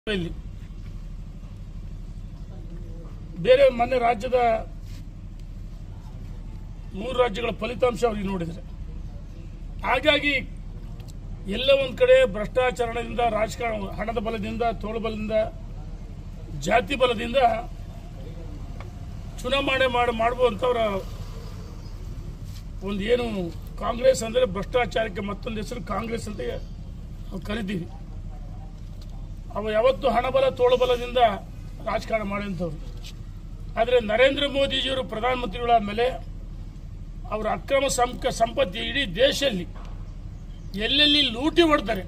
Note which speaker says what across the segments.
Speaker 1: ಇಲ್ಲಿ ಬೇರೆ ಮೊನ್ನೆ ರಾಜ್ಯದ ಮೂರು ರಾಜ್ಯಗಳ ಫಲಿತಾಂಶ ಅವ್ರಿಗೆ ನೋಡಿದ್ರೆ ಹಾಗಾಗಿ ಎಲ್ಲ ಒಂದ್ ಕಡೆ ಭ್ರಷ್ಟಾಚಾರದಿಂದ ರಾಜಕಾರಣ ಹಣದ ಬಲದಿಂದ ತೋಳುಬಲದಿಂದ ಜಾತಿ ಬಲದಿಂದ ಚುನಾವಣೆ ಮಾಡಿ ಮಾಡುವಂತವರ ಒಂದು ಏನು ಕಾಂಗ್ರೆಸ್ ಅಂದ್ರೆ ಭ್ರಷ್ಟಾಚಾರಕ್ಕೆ ಮತ್ತೊಂದು ಹೆಸರು ಕಾಂಗ್ರೆಸ್ ಅಂತ ನಾವು ಕರಿತೀವಿ ಅವ ಯಾವತ್ತು ಹಣಬಲ ತೋಳುಬಲದಿಂದ ರಾಜಕಾರಣ ಮಾಡಿದಂಥವ್ರು ಆದರೆ ನರೇಂದ್ರ ಮೋದಿಜಿಯವರು ಪ್ರಧಾನಮಂತ್ರಿಗಳಾದ ಮೇಲೆ ಅವರ ಅಕ್ರಮ ಸಂಕ ಸಂಪತ್ತಿ ಇಡೀ ದೇಶದಲ್ಲಿ ಎಲ್ಲೆಲ್ಲಿ ಲೂಟಿ ಹೊಡ್ತಾರೆ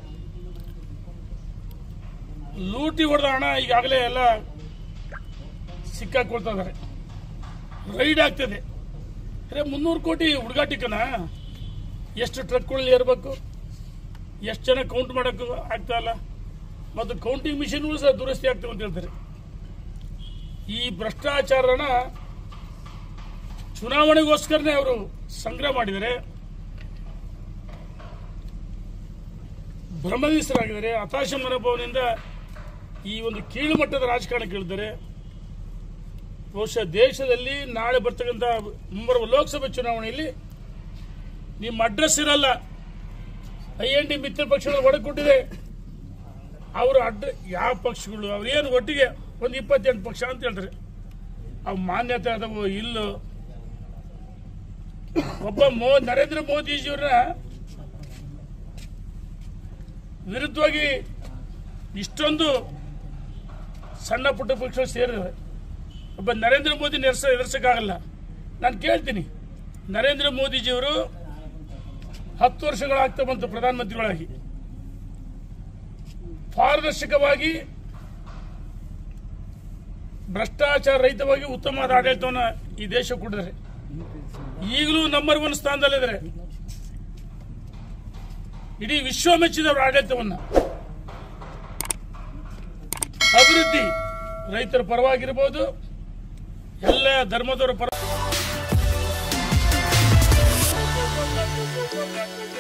Speaker 1: ಲೂಟಿ ಹೊಡೆದ ಹಣ ಈಗಾಗಲೇ ಎಲ್ಲ ಸಿಕ್ಕಾಕೊಳ್ತಾ ಇದ್ದಾರೆ ರೈಡ್ ಆಗ್ತದೆ ಅರೆ ಮುನ್ನೂರು ಕೋಟಿ ಹುಡುಗಾಟಿಕನ ಎಷ್ಟು ಟ್ರಕ್ಗಳಲ್ಲಿ ಇರಬೇಕು ಎಷ್ಟು ಜನ ಕೌಂಟ್ ಮಾಡೋಕ್ಕೂ ಆಗ್ತಾ ಇಲ್ಲ ಮತ್ತು ಕೌಂಟಿಂಗ್ ಮಿಷನ್ಗಳು ಸಹ ದುರಸ್ತಿ ಆಗ್ತವೆ ಅಂತ ಹೇಳ್ತಾರೆ ಈ ಭ್ರಷ್ಟಾಚಾರನ ಚುನಾವಣೆಗೋಸ್ಕರನೇ ಅವರು ಸಂಗ್ರಹ ಮಾಡಿದ್ದಾರೆ ಭ್ರಮನಿಸ್ತರಾಗಿದ್ದಾರೆ ಹತಾಶ ಮನೋಭಾವನೆಯಿಂದ ಈ ಒಂದು ಕೀಳು ಮಟ್ಟದ ರಾಜಕಾರಣಕ್ಕೆ ಇಳಿದ್ದಾರೆ ಬಹುಶಃ ದೇಶದಲ್ಲಿ ನಾಳೆ ಬರ್ತಕ್ಕಂಥ ಮುಂಬರುವ ಲೋಕಸಭೆ ಚುನಾವಣೆಯಲ್ಲಿ ನಿಮ್ಮ ಅಡ್ರೆಸ್ ಇರಲ್ಲ ಐ ಎನ್ ಡಿ ಮಿತ್ರ ಪಕ್ಷಗಳು ಒಡಕೊಟ್ಟಿದೆ ಅವರು ಅಡ್ಡ ಯಾವ ಪಕ್ಷಗಳು ಅವ್ರು ಏನು ಒಟ್ಟಿಗೆ ಒಂದು ಇಪ್ಪತ್ತೆಂಟು ಪಕ್ಷ ಅಂತ ಹೇಳ್ತಾರೆ ಅವು ಮಾನ್ಯತೆ ಆದವು ಇಲ್ಲೋ ಒಬ್ಬ ಮೋ ನರೇಂದ್ರ ಮೋದಿಜಿಯವರ ವಿರುದ್ಧವಾಗಿ ಇಷ್ಟೊಂದು ಸಣ್ಣ ಪುಟ್ಟ ಪಕ್ಷಗಳು ಸೇರಿವೆ ಒಬ್ಬ ನರೇಂದ್ರ ಮೋದಿ ನೆರೆಸ ಎದುರಿಸಕ್ಕಾಗಲ್ಲ ನಾನು ಕೇಳ್ತೀನಿ ನರೇಂದ್ರ ಮೋದಿಜಿಯವರು ಹತ್ತು ವರ್ಷಗಳಾಗ್ತಾ ಬಂತು ಪ್ರಧಾನಮಂತ್ರಿಗಳಾಗಿ ಪಾರದರ್ಶಕವಾಗಿ ಭ್ರಷ್ಟಾಚಾರ ರಹಿತವಾಗಿ ಉತ್ತಮವಾದ ಆಡಳಿತವನ್ನು ಈ ದೇಶ ಕೊಟ್ಟಿದ್ದಾರೆ ಈಗಲೂ ನಂಬರ್ ಒನ್ ಸ್ಥಾನದಲ್ಲಿದ್ದಾರೆ ಇಡೀ ವಿಶ್ವ ಮೆಚ್ಚಿದವರ ಆಡಳಿತವನ್ನ ಅಭಿವೃದ್ಧಿ ರೈತರ ಪರವಾಗಿರ್ಬೋದು ಎಲ್ಲ ಧರ್ಮದವರ ಪರ